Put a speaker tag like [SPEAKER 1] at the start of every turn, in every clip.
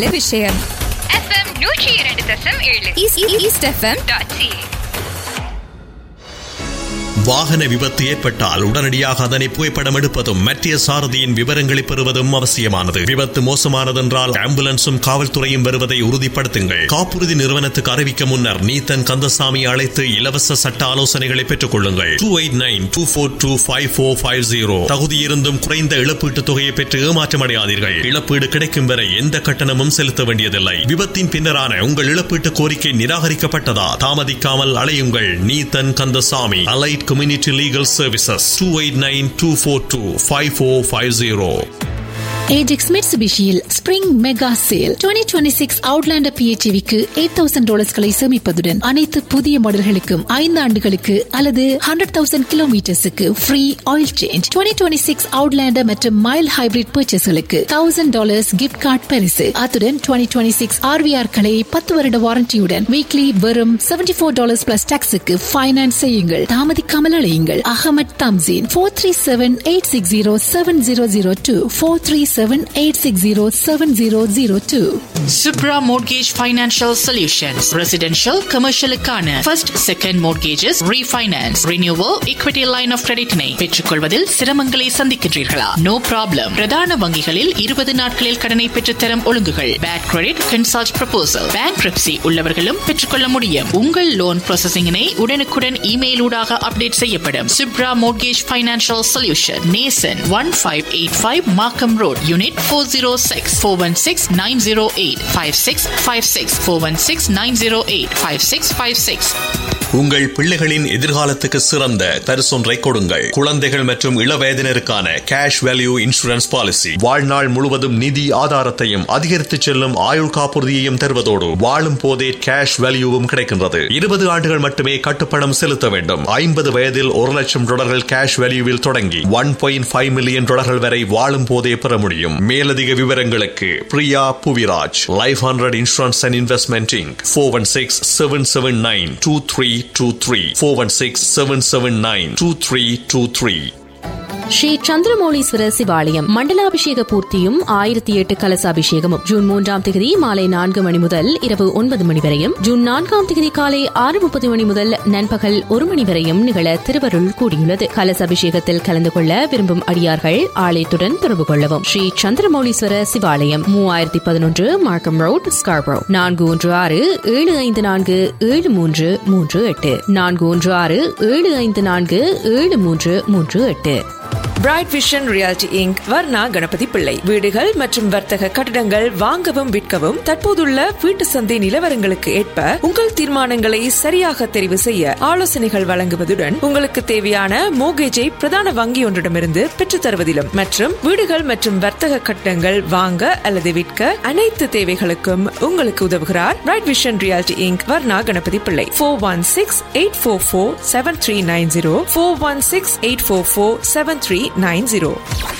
[SPEAKER 1] நல்ல விஷயம்
[SPEAKER 2] எஃப்எம் நூற்றி இரண்டு தசம் ஏழு
[SPEAKER 1] east east FM
[SPEAKER 2] dot C
[SPEAKER 3] வாகன விபத்து ஏற்பட்டால் உடனடியாக அதனை புகைப்படம் எடுப்பதும் மத்திய சாரதியின் விவரங்களை பெறுவதும் அவசியமானது விபத்து மோசமானதென்றால் ஆம்புலன்ஸும் காவல்துறையும் வருவதை உறுதிப்படுத்துங்கள் காப்புறுதி நிறுவனத்துக்கு அறிவிக்க முன்னர் நீத்தன் கந்தசாமி அழைத்து இலவச சட்ட ஆலோசனைகளை பெற்றுக் கொள்ளுங்கள் two eight nine two four two five four five zero தகுதியிருந்தும் குறைந்த இழப்பீட்டுத் தொகையை பெற்று ஏமாற்றமடையாதீர்கள் இழப்பீடு கிடைக்கும் வரை எந்த கட்டணமும் செலுத்த வேண்டியதில்லை விபத்தின் பின்னரான உங்கள் இழப்பீட்டு கோரிக்கை நிராகரிக்கப்பட்டதா தாமதிக்காமல் அலையுங்கள் Neethan Kandasamy allied community legal services two eight nine two four two five four five zero
[SPEAKER 4] Ajax மிட்சுபிஷியில் ஸ்பிரிங் மெகா சேல் 2026 அவுட்லாண்டர் பிஹெச்விக்கு எயிட் தௌசண்ட் டாலர்ஸ்களை சேமிப்பதுடன் அனைத்து புதிய மாடல்களுக்கும் ஐந்து ஆண்டுகளுக்கு அல்லது ஹண்ட்ரட் தௌசண்ட் கிலோமீட்டர்ஸுக்கு free oil change 2026 six Outlander மற்றும் மைல் ஹைபிரிட் பர்ச்சேஸ்களுக்கு தௌசண்ட் டாலர்ஸ் கிஃப்ட் கார்டு பரிசு அத்துடன் 2026 டுவெண்ட்டி சிக்ஸ் ஆர்விஆர்களை பத்து வருட வாரண்டியுடன் வீக்லி வெறும் seventy four dollars plus டாக்ஸுக்கு finance செய்யுங்கள் தாமதிக்காமல் அழையுங்கள் Ahmed Thamseen four three seven eight six zero seven zero zero two four three seven eight six zero seven zero zero two
[SPEAKER 5] Subra Mortgage Financial Solutions. Residential, commercial-க்கான first, second mortgages, refinance, renewal, equity line of credit-னை பெற்றுக்கொள்வதில் சிரமங்களை சந்திக்கின்றீர்களா? No problem. பிரதான வங்கிகளில் இருபது நாட்களில் கடனை பெற்றுத்தரும் ஒழுங்குகள். Bad credit, consult proposal. Bankruptcy உள்ளவர்களும் பெற்றுக்கொள்ள முடியும். உங்கள் லோன் ப்ராசஸிங்கினை உடனுக்குடன் இமெயில் ஊடாக அப்டேட் செய்யப்படும். Subra Mortgage Financial Solution. Nason 1585 Markham Road, Unit 406 416 908 5656 416 908 5656
[SPEAKER 3] உங்கள் பிள்ளைகளின் எதிர்காலத்துக்கு சிறந்த பரிசொன்றை கொடுங்கள் குழந்தைகள் மற்றும் இளவயதினருக்கான கேஷ் வேல்யூ இன்சூரன்ஸ் பாலிசி வாழ்நாள் முழுவதும் நிதி ஆதாரத்தையும் அதிகரித்து செல்லும் ஆயுள் காப்புறுதியையும் தருவதோடு வாழும் போதே கேஷ் வேல்யூவும் கிடைக்கின்றது இருபது ஆண்டுகள் மட்டுமே கட்டுப்பணம் செலுத்த வேண்டும் ஐம்பது வயதில் ஒரு லட்சம் டாலர்கள் கேஷ் வேல்யூவில் தொடங்கி ஒன் பாயிண்ட் ஃபைவ் மில்லியன் டாலர்கள் வரை வாழும் போதே பெற முடியும் மேலதிக விவரங்களுக்கு Priya Puviraj Life Hundred Insurance and Investment Inc four one six seven seven nine two three two three four one six seven seven nine two three two three
[SPEAKER 6] Shri Chandramouleeswara Sivalayam மண்டலாபிஷேக பூர்த்தியும் ஆயிரத்தி எட்டு கலசாபிஷேகமும் ஜூன் மூன்றாம் தேதி மாலை நான்கு மணி முதல் இரவு ஒன்பது மணி வரையும் ஜூன் நான்காம் தேதி காலை ஆறு முப்பது மணி முதல் நண்பகல் ஒரு மணி வரையும் நிகழ திருவருள் கூடியுள்ளது கலசாபிஷேகத்தில் கலந்து கொள்ள விரும்பும் அடியார்கள் ஆலயத்துடன் தொடர்பு கொள்ளவும் ஸ்ரீ சந்திரமௌலீஸ்வர சிவாலயம் மூவாயிரத்தி பதினொன்று மார்க்கம் ரோட் ஸ்கார்பரோ நான்கு ஒன்று ஆறு ஏழு ஐந்து நான்கு ஏழு மூன்று மூன்று எட்டு நான்கு ஒன்று ஆறு ஏழு ஐந்து நான்கு ஏழு மூன்று மூன்று எட்டு
[SPEAKER 7] Bright Vision Realty Inc Varna Ganapathi Pillai வீடுகள் மற்றும் வர்த்தக கட்டடங்கள் வாங்கவும் விற்கவும் தற்போதுள்ள வீட்டு சந்தை நிலவரங்களுக்கு ஏற்ப உங்கள் தீர்மானங்களை சரியாக தெரிவு செய்ய ஆலோசனைகள் வழங்குவதுடன் உங்களுக்கு தேவையான மோகேஜை பிரதான வங்கி ஒன்றிடமிருந்து பெற்றுத் தருவதிலும் மற்றும் வீடுகள் மற்றும் வர்த்தக கட்டடங்கள் வாங்க அல்லது விற்க அனைத்து தேவைகளுக்கும் உங்களுக்கு உதவுகிறார் Bright Vision Realty Inc Varna Ganapathi Pillai four one six eight four four seven three nine zero four one six eight four four seven three nine zero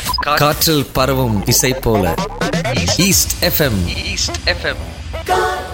[SPEAKER 8] காற்றில் பரவும் இசை போல ஈஸ்ட் எஃப்எம் ஈஸ்ட் எஃப்எம்